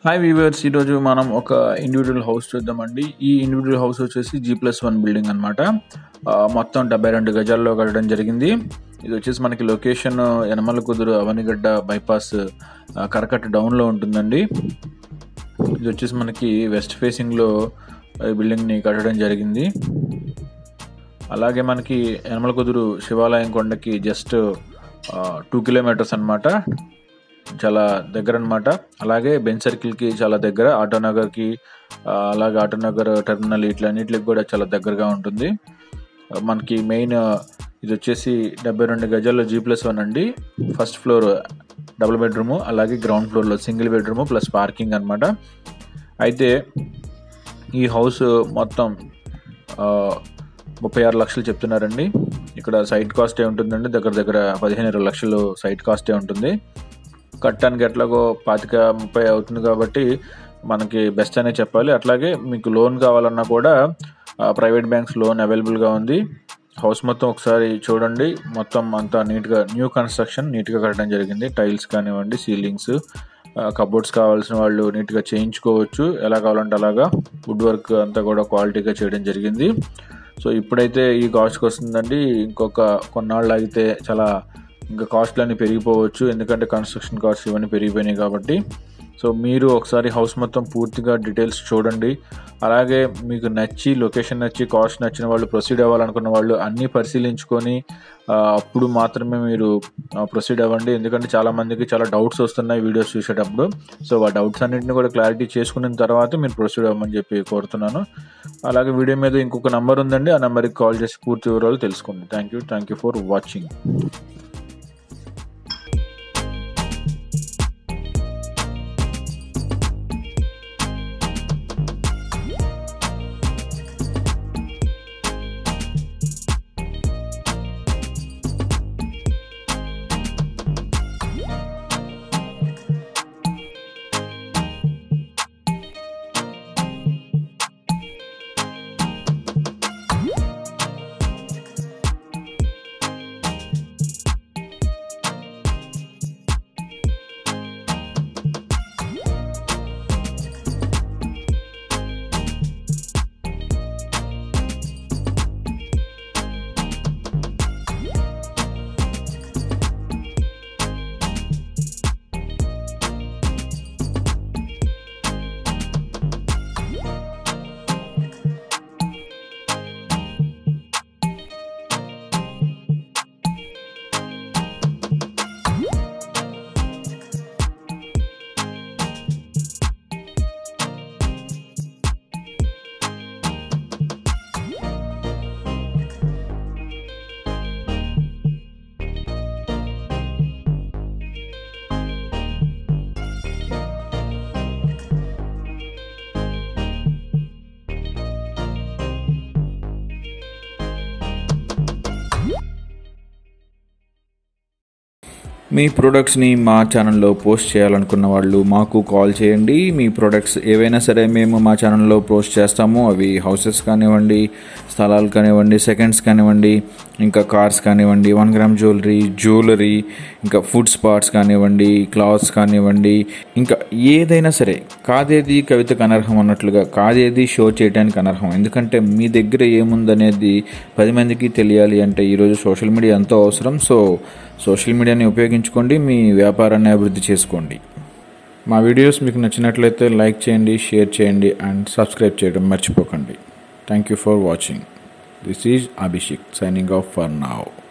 hi weavers ఈరోజు మనం ఒక ఇండివిజువల్ హౌస్ చూద్దామండి ఈ ఇండివిజువల్ హౌస్ వచ్చేసి జీ ప్లస్ వన్ బిల్డింగ్ అనమాట మొత్తం డెబ్బై రెండు గజాల్లో కట్టడం జరిగింది ఇది వచ్చేసి మనకి లొకేషన్ యనమల కుదురు అవనిగడ్డ బైపాస్ ఆ, కరకట్ట డౌన్లో ఉంటుందండి ఇది వచ్చేసి మనకి వెస్ట్ ఫేసింగ్లో ఈ బిల్డింగ్ని కట్టడం జరిగింది అలాగే మనకి యనమల కుదురు శివాలయం కొండకి జస్ట్ టూ కిలోమీటర్స్ అన్నమాట చాలా దగ్గర అనమాట అలాగే బెంచ్ సర్కిల్కి చాలా దగ్గర ఆటోనగర్కి ఆ, అలాగే ఆటోనగర్ టెర్మినల్ ఇట్లన్నిటికి కూడా చాలా దగ్గరగా ఉంటుంది ఆ, మనకి మెయిన్ ఇది వచ్చేసి డెబ్బై రెండు గజాల్లో జీ ప్లస్ వన్ అండి ఫస్ట్ ఫ్లోర్ డబుల్ బెడ్రూము అలాగే గ్రౌండ్ ఫ్లోర్లో సింగిల్ బెడ్రూము ప్లస్ పార్కింగ్ అనమాట అయితే ఈ హౌస్ మొత్తం ఆ, ముప్పై ఆరు లక్షలు చెప్తున్నారండి ఇక్కడ సైట్ కాస్టే ఉంటుందండి దగ్గర దగ్గర పదిహేను ఇరవై లక్షలు సైట్ కాస్టే ఉంటుంది కట్టడానికి ఎట్లాగో పాతిక ముప్పై అవుతుంది కాబట్టి మనకి బెస్ట్ అనే చెప్పాలి అట్లాగే మీకు లోన్ కావాలన్నా కూడా ప్రైవేట్ బ్యాంక్స్ లోన్ అవైలబుల్గా ఉంది హౌస్ మొత్తం ఒకసారి చూడండి మొత్తం అంతా నీట్గా న్యూ కన్స్ట్రక్షన్ నీట్గా కట్టడం జరిగింది టైల్స్ కానివ్వండి సీలింగ్స్ కబోర్డ్స్ కావాల్సిన వాళ్ళు నీట్గా చేయించుకోవచ్చు ఎలా కావాలంటే అలాగా వుడ్ వర్క్ అంతా కూడా క్వాలిటీగా చేయడం జరిగింది సో ఇప్పుడైతే ఈ కాస్ట్కి వస్తుందండి ఇంకొక కొన్నాళ్ళు ఆగితే చాలా ఇంకా కాస్ట్లు అన్నీ పెరిగిపోవచ్చు ఎందుకంటే కన్స్ట్రక్షన్ కాస్ట్ ఇవన్నీ పెరిగిపోయినాయి కాబట్టి సో మీరు ఒకసారి హౌస్ మొత్తం పూర్తిగా డీటెయిల్స్ చూడండి అలాగే మీకు నచ్చి లొకేషన్ నచ్చి కాస్ట్ నచ్చిన వాళ్ళు ప్రొసీడ్ అవ్వాలనుకున్న వాళ్ళు అన్నీ పరిశీలించుకొని ఆ, అప్పుడు మాత్రమే మీరు ప్రొసీడ్ అవ్వండి ఎందుకంటే చాలా మందికి చాలా డౌట్స్ వస్తున్నాయి వీడియోస్ చూసేటప్పుడు సో ఆ డౌట్స్ అన్నింటిని కూడా క్లారిటీ చేసుకున్న తర్వాత మీరు ప్రొసీడ్ అవ్వమని చెప్పి కోరుతున్నాను అలాగే వీడియో మీద ఇంకొక నంబర్ ఉందండి ఆ నెంబర్కి కాల్ చేసి పూర్తి వివరాలు తెలుసుకోండి thank you thank you for watching మీ ప్రొడక్ట్స్ని మా ఛానల్లో పోస్ట్ చేయాలనుకున్న వాళ్ళు మాకు కాల్ చేయండి మీ ప్రొడక్ట్స్ ఏవైనా సరే మేము మా ఛానల్లో పోస్ట్ చేస్తాము అవి హౌసెస్ కానివ్వండి స్థలాలు కానివ్వండి సెకండ్స్ కానివ్వండి ఇంకా కార్స్ కానివ్వండి వన్ గ్రామ్ జ్యువెలరీ జ్యువెలరీ ఇంకా ఫుడ్ స్పాట్స్ కానివ్వండి క్లాత్స్ కానివ్వండి ఇంకా ఏదైనా సరే కాదేది కవితకు అనర్హం అన్నట్లుగా కాదేది షో చేయడానికి అనర్హం ఎందుకంటే మీ దగ్గర ఏముందనేది పది మందికి తెలియాలి అంటే ఈరోజు సోషల్ మీడియా ఎంతో అవసరం సో సోషల్ మీడియాని ఉపయోగించుకోండి మీ వ్యాపారాన్ని అభివృద్ధి చేసుకోండి మా వీడియోస్ మీకు నచ్చినట్లయితే లైక్ చేయండి షేర్ చేయండి అండ్ సబ్స్క్రైబ్ చేయడం మర్చిపోకండి thank you for watching this is Abhishek signing off for now